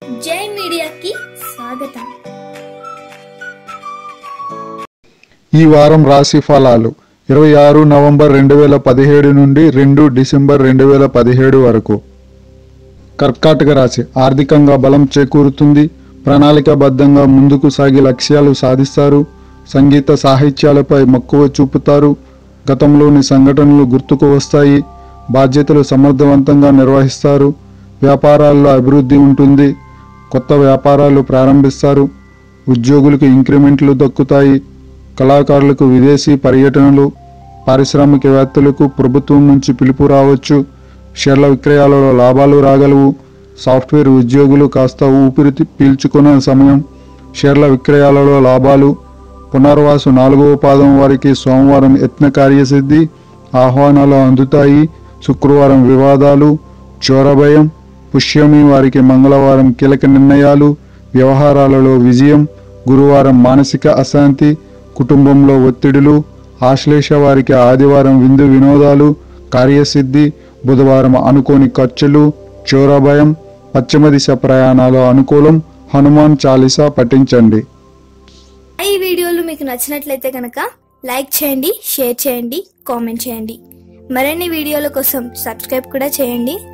జై మీడియాకి స్వాగతం ఈ వారం రాశి ఫలాలు ఇరవై ఆరు నవంబర్ రెండు వేల పదిహేడు నుండి రెండు డిసెంబర్ రెండు వేల పదిహేడు వరకు కర్కాటక రాశి ఆర్థికంగా బలం చేకూరుతుంది ప్రణాళికాబద్ధంగా ముందుకు సాగి లక్ష్యాలు సాధిస్తారు సంగీత సాహిత్యాలపై మక్కువ చూపుతారు గతంలోని సంఘటనలు గుర్తుకు వస్తాయి బాధ్యతలు సమర్థవంతంగా నిర్వహిస్తారు వ్యాపారాల్లో అభివృద్ధి ఉంటుంది కొత్త వ్యాపారాలు ప్రారంభిస్తారు ఉద్యోగులకు ఇంక్రిమెంట్లు దక్కుతాయి కళాకారులకు విదేశీ పర్యటనలు పారిశ్రామికవేత్తలకు ప్రభుత్వం నుంచి పిలుపు రావచ్చు షేర్ల విక్రయాలలో లాభాలు రాగలవు సాఫ్ట్వేర్ ఉద్యోగులు కాస్త ఊపిరి తి- పీల్చుకునే సమయం షేర్ల విక్రయాలలో లాభాలు పునర్వాసు నాలుగవ పాదం వారికి సోమవారం యత్న కార్యసిద్ధి ఆహ్వానాలు అందుతాయి శుక్రవారం వివాదాలు చోరభయం పుష్యమి వారికి మంగళవారం కీలక నిర్ణయాలు వ్యవహారాలలో విజయం గురువారం మానసిక అశాంతి కుటుంబంలో ఒత్తిడులు ఆశ్లేష వారికి ఆదివారం విందు వినోదాలు కార్యసిద్ధి బుధవారం అనుకోని ఖర్చులు చోరభయం పశ్చిమ దిశ ప్రయాణాలు అనుకూలం హనుమాన్ చాలీసా పఠించండి ఈ వీడియోలు మీకు నచ్చినట్లయితే కనుక లైక్ చేయండి షేర్ చేయండి కామెంట్ చేయండి మరిన్ని వీడియోల కోసం సబ్స్క్రైబ్ కూడా చేయండి